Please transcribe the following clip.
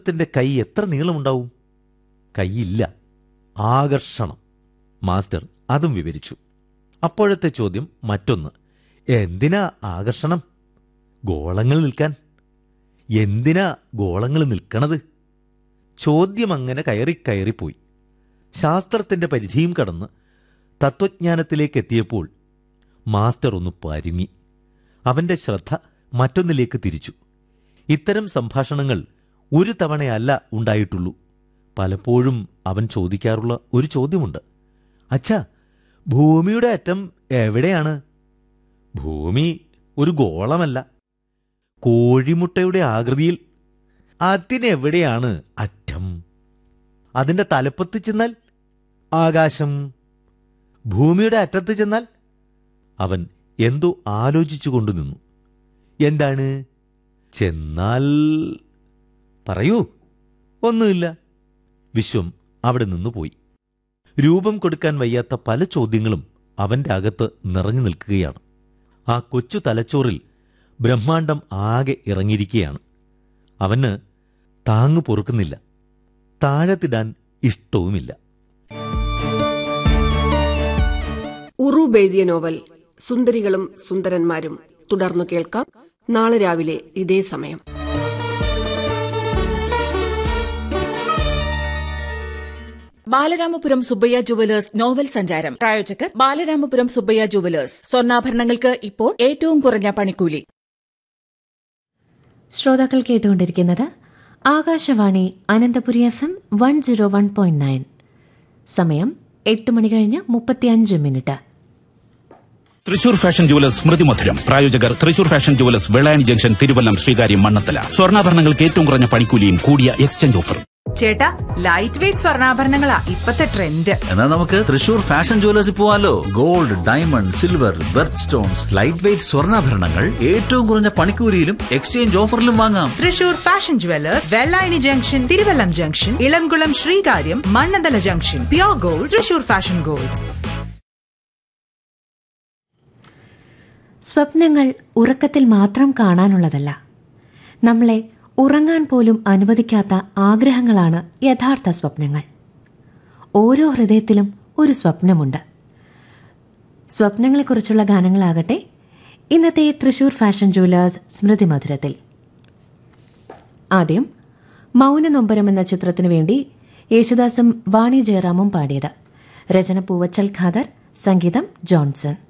ശാസ്ത്രത്തിന്റെ കൈ എത്ര നീളമുണ്ടാവും കൈയില്ല ആകർഷണം മാസ്റ്റർ അതും വിവരിച്ചു അപ്പോഴത്തെ ചോദ്യം മറ്റൊന്ന് എന്തിനാ ആകർഷണം ഗോളങ്ങൾ നിൽക്കാൻ എന്തിനാ ഗോളങ്ങൾ നിൽക്കണത് ചോദ്യം അങ്ങനെ കയറി കയറിപ്പോയി ശാസ്ത്രത്തിന്റെ പരിധിയും കടന്ന് തത്വജ്ഞാനത്തിലേക്ക് എത്തിയപ്പോൾ മാസ്റ്റർ ഒന്ന് പരുങ്ങി അവന്റെ ശ്രദ്ധ മറ്റൊന്നിലേക്ക് തിരിച്ചു ഇത്തരം സംഭാഷണങ്ങൾ ഒരു തവണയല്ല ഉണ്ടായിട്ടുള്ളൂ പലപ്പോഴും അവൻ ചോദിക്കാറുള്ള ഒരു ചോദ്യമുണ്ട് അച്ഛാ ഭൂമിയുടെ അറ്റം എവിടെയാണ് ഭൂമി ഒരു ഗോളമല്ല കോഴിമുട്ടയുടെ ആകൃതിയിൽ അതിനെവിടെയാണ് അറ്റം അതിന്റെ തലപ്പത്ത് ചെന്നാൽ ആകാശം ഭൂമിയുടെ അറ്റത്ത് ചെന്നാൽ അവൻ എന്തോ ആലോചിച്ചുകൊണ്ടു നിന്നു എന്താണ് ചെന്നാൽ പറയൂ ഒന്നുമില്ല വിശ്വം അവിടെ നിന്നു പോയി രൂപം കൊടുക്കാൻ വയ്യാത്ത പല ചോദ്യങ്ങളും അവന്റെ അകത്ത് നിറഞ്ഞു നിൽക്കുകയാണ് ആ കൊച്ചു തലച്ചോറിൽ ബ്രഹ്മാണ്ടം ആകെ ഇറങ്ങിയിരിക്കുകയാണ് അവന് താങ്ങു പൊറുക്കുന്നില്ല താഴത്തിടാൻ ഇഷ്ടവുമില്ല ഉറൂബ് എഴുതിയ നോവൽ സുന്ദരികളും സുന്ദരന്മാരും തുടർന്നു കേൾക്കാം നാളെ രാവിലെ ഇതേ സമയം ബാലരാമപുരം സുബ്ബയ്യ ജുവലേഴ്സ് നോവൽ സഞ്ചാരം പ്രായോജകർ ബാലരാമപുരം സുബ്ബയ്യ ജുവലേഴ്സ് സ്വർണ്ണാഭരണങ്ങൾക്ക് ഇപ്പോൾ ഏറ്റവും കുറഞ്ഞ പണിക്കൂലി ശ്രോതാക്കൾ കേട്ടുകൊണ്ടിരിക്കുന്നത് Akashvani Ananthapuri F M one zero one point nine സമയം എട്ട് മണി കഴിഞ്ഞ് മുപ്പത്തിയഞ്ച് minute Thrissur fashion jewellers Smrithi Madhuram പ്രായോജകർ Thrissur fashion jewellers Vellayani junction Thiruvallam Sreekaryam Mannanthala സ്വർണ്ണാഭരണങ്ങൾക്ക് ഏറ്റവും കുറഞ്ഞ പണിക്കൂലിയും കൂടിയ എക്സ്ചേഞ്ച് ഓഫർ ചേട്ടാ ലൈറ്റ് വെയിറ്റ് സ്വർണ്ണാഭരണങ്ങളാ ഇപ്പത്തെ ട്രെൻഡ് എന്നാൽ നമുക്ക് തൃശൂർ ഫാഷൻ ജുവലേഴ്സിൽ പോവാലോ gold diamond silver birth stones light weight സ്വർണ്ണാഭരണങ്ങൾ ഏറ്റവും കുറഞ്ഞ പണിക്കൂലിയിലും എക്സ്ചേഞ്ച് ഓഫറിലും വാങ്ങാം Thrissur fashion jewellers Vellayani junction Thiruvallam junction Ilamkulam Sreekaryam Mannanthala junction pure gold Thrissur fashion gold സ്വപ്നങ്ങൾ ഉറക്കത്തിൽ മാത്രം കാണാനുള്ളതല്ല നമ്മളെ ഉറങ്ങാൻ പോലും അനുവദിക്കാത്ത ആഗ്രഹങ്ങളാണ് യഥാർത്ഥ സ്വപ്നങ്ങൾ ഓരോ ഹൃദയത്തിലും ഒരു സ്വപ്നമുണ്ട് സ്വപ്നങ്ങളെക്കുറിച്ചുള്ള ഗാനങ്ങളാകട്ടെ ഇന്നത്തെ തൃശൂർ ഫാഷൻ ജുവലേഴ്സ് സ്മൃതി മധുരത്തിൽ ആദ്യം മൗനനൊമ്പരം എന്ന ചിത്രത്തിനു വേണ്ടി യേശുദാസും വാണി ജയറാമും പാടിയത് രചന പൂവച്ചൽ ഖാദർ സംഗീതം ജോൺസൺ